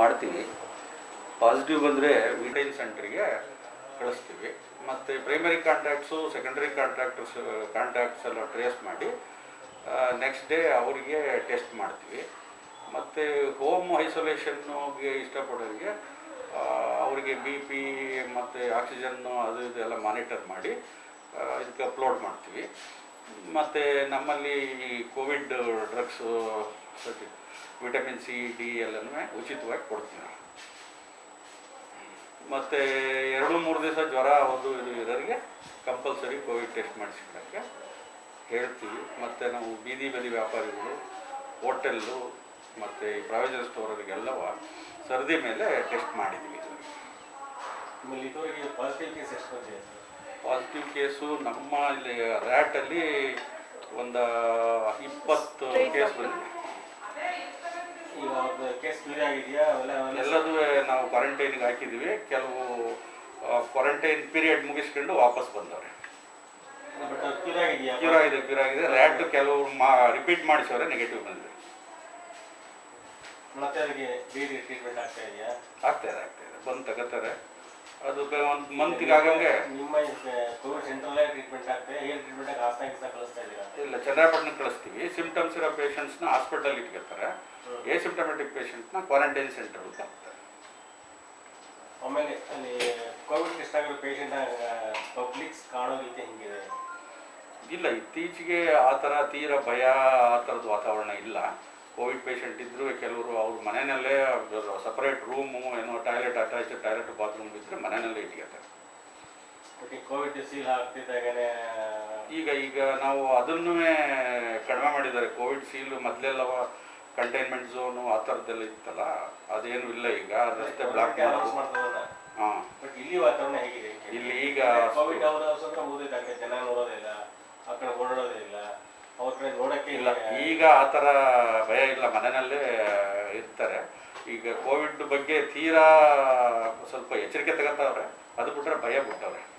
ಮಾಡ್ತೀವಿ ಪಾಸಿಟಿವ್ ಬಂದರೆ ವಿಟೈನ್ ಸೆಂಟ್ರಿಗೆ ಕಳಿಸ್ತೀವಿ ಮತ್ತು primary contacts secondary contractors contacts ಎಲ್ಲ ಟ್ರೇಸ್ ಮಾಡಿ ನೆಕ್ಸ್ಟ್ ಡೇ ಅವರಿಗೆ ಟೆಸ್ಟ್ ಮಾಡ್ತೀವಿ ಮತ್ತು ಹೋಮ್ ಐಸೋಲೇಷನ್ಗೆ ಇಷ್ಟಪಡೋರಿಗೆ ಆ, ಅವರಿಗೆ ಬಿ ಪಿ ಮತ್ತು ಆಕ್ಸಿಜನ್ನು ಅದು ಇದು ಎಲ್ಲ ಮಾನಿಟರ್ ಮಾಡಿ ಆ, ಇದಕ್ಕೆ ಅಪ್ಲೋಡ್ ಮಾಡ್ತೀವಿ ಮತ್ತು ನಮ್ಮಲ್ಲಿ ಈ Covid drugs vitamin C D ಎಲ್ಲನೂ ಉಚಿತವಾಗಿ ಕೊಡ್ತೀವಿ ಮತ್ತು ಎರಡು ಮೂರು ದಿವಸ ಜ್ವರ ಒಂದು ಇದು ಇರೋರಿಗೆ ಕಂಪಲ್ಸರಿ ಕೋವಿಡ್ ಟೆಸ್ಟ್ ಮಾಡಿಸ್ಕೊಳ್ಳೋಕ್ಕೆ ಹೇಳ್ತೀವಿ ಮತ್ತು ನಾವು ಬೀದಿ ಬದಿ ವ್ಯಾಪಾರಿಗಳು ಹೋಟೆಲ್ಲು ಮತ್ತು ಈ ಪ್ರಾವಿಷನ್ ಸ್ಟೋರರಿಗೆಲ್ಲವ ಸರ್ದಿ ಮೇಲೆ ಟೆಸ್ಟ್ ಮಾಡಿದ್ವಿ ಆಮೇಲೆ ಇದುವರೆಗೆ ಪಾಸಿಟಿವ್ ಕೇಸ್ ಎಷ್ಟು ಬಂದಿದೆ ಸರ್ ಪಾಸಿಟಿವ್ ಕೇಸು ನಮ್ಮ ಇಲ್ಲಿ ರ್ಯಾಟಲ್ಲಿ ಒಂದು ಇಪ್ಪತ್ತು ಕೇಸ್ ಬಂದಿದೆ ಈಗ ಅವ್ರದ್ದು ಕೇಸ್ ಕ್ಲಿಯರ್ ಆಗಿದೆಯಾ ಅವೆಲ್ಲ ಅವೆಲ್ಲ ಎಲ್ಲದೂ ನಾವು ಕ್ವಾರಂಟೈನ್ಗೆ ಹಾಕಿದ್ದೀವಿ ಕೆಲವು ಕ್ವಾರಂಟೈನ್ ಪೀರಿಯಡ್ ಮುಗಿಸ್ಕೊಂಡು ವಾಪಸ್ ಬಂದವ್ರೆ ಬಟ್ ಅದು ಕ್ಲಿಯರ್ ಆಗಿದೆಯಾ ಕ್ಯೂರ್ ಆಗಿದೆ ಕ್ಯೂರ್ ಆಗಿದೆ ರ್ಯಾಟ್ ಕೆಲವು ಮಾ ರಿಪೀಟ್ ಮಾಡಿಸೋರೆ ನೆಗೆಟಿವ್ ಬಂದಿದೆ ಮತ್ತೆ ಅದಕ್ಕೆ ಬೇರೆ ಟ್ರೀಟ್ಮೆಂಟ್ ಆಗ್ತಾ ಇದೆಯಾ ಆಗ್ತಾ ಇದೆ ಆಗ್ತಾ ಇದೆ ಬಂದು ತಗೋತಾರೆ ಅದು ಒಂದು ಮಂತಿಗೆ ಆಗಂಗೆ ನಿಮ್ಮ ಕೋವಿಡ್ ಸೆಂಟ್ರಲ್ಲೇ ಟ್ರೀಟ್ಮೆಂಟ್ ಆಗ್ತದೆ ಏನು ಟ್ರೀಟ್ಮೆಂಟ್ ಆಗಿ ಹಾಸನ ಗಿಸ್ನ ಕಳಿಸ್ತಾ ಇದ್ದೀರಾ ಇಲ್ಲ ಚನ್ನರಾಯಪಟ್ಟಣಕ್ಕೆ ಕಳಿಸ್ತೀವಿ ಸಿಮ್ಟಮ್ಸ್ ಇರೋ ಪೇಷಂಟ್ಸ್ನ ಹಾಸ್ಪಿಟಲ್ ಇಟ್ಕೊತಾರೆ ಎ ಸಿಮ್ಟಮೆಟಿಕ್ ಪೇಷಂಟ್ನ ಕ್ವಾರಂಟೈನ್ ಸೆಂಟರ್ ಅಂತ ಹಾಕ್ತಾರೆ ಆಮೇಲೆ ಅಲ್ಲಿ ಕೋವಿಡ್ ಟೆಸ್ಟ್ ಆಗಿರೋ ಪೇಷಂಟ್ ಪಬ್ಲಿಕ್ಸ್ ಕಾಣೋ ರೀತಿ ಹೆಂಗಿದೆ ಇಲ್ಲ ಇತ್ತೀಚೆಗೆ ಆ ಥರ ತೀರ ಭಯ ಆ ಥರದ ವಾತಾವರಣ ಇಲ್ಲ ಕೋವಿಡ್ ಪೇಷಂಟ್ ಇದ್ದರೂ ಕೆಲವರು ಅವ್ರ ಮನೆಯಲ್ಲೇ ಸಪರೇಟ್ ರೂಮು ಏನೋ ಟಾಯ್ಲೆಟ್ ಅಟ್ಯಾಚ್ ಟಾಯ್ಲೆಟ್ ಬಾತ್ರೂಮ್ ಇದ್ದರೆ ಮನೆಯಲ್ಲೇ ಇಟ್ಕೊತಾರೆ ಮತ್ತೆ ಕೋವಿಡ್ ಸೀಲ್ ಆಗ್ತಿದ್ದಾಗನೇ ಈಗ ಈಗ ನಾವು ಅದನ್ನೂ ಕಡಿಮೆ ಮಾಡಿದ್ದಾರೆ ಕೋವಿಡ್ ಸೀಲು ಮೊದಲೆಲ್ಲವ ಕಂಟೈನ್ಮೆಂಟ್ ಝೋನು ಆ ಥರದ್ದೆಲ್ಲ ಇತ್ತಲ್ಲ ಅದೇನು ಇಲ್ಲ ಈಗ ರಸ್ತೆ ಬ್ಲಾಕ್ ಅನೌನ್ಸ್ ಮಾಡೋದು ಮಾಡ್ತದಲ್ಲ ಹಾಂ ಬಟ್ ಇಲ್ಲಿ ವಾತಾವರಣ ಹೇಗಿದೆ ಇಲ್ಲಿ ಈಗ ಕೋವಿಡ್ ಅವರ ಅಂದ್ರೆ ಮುಗಿದಾಗಲೇ ಜನ ನೋಡೋದಿಲ್ಲ ಆ ಕಡೆ ಓಡಾಡೋದೇ ಇಲ್ಲ ಅವ್ರ ಕಡೆ ನೋಡಕ್ಕೆ ಇಲ್ಲ ಈಗ ಆ ಥರ ಭಯ ಇಲ್ಲ ಮನೆಯಲ್ಲೇ ಇರ್ತಾರೆ ಈಗ ಕೋವಿಡ್ ಬಗ್ಗೆ ತೀರಾ ಸ್ವಲ್ಪ ಎಚ್ಚರಿಕೆ ತಗೋತಾವ್ರೆ ಅದು ಬಿಟ್ರೆ ಭಯ ಬಿಟ್ಟವ್ರೆ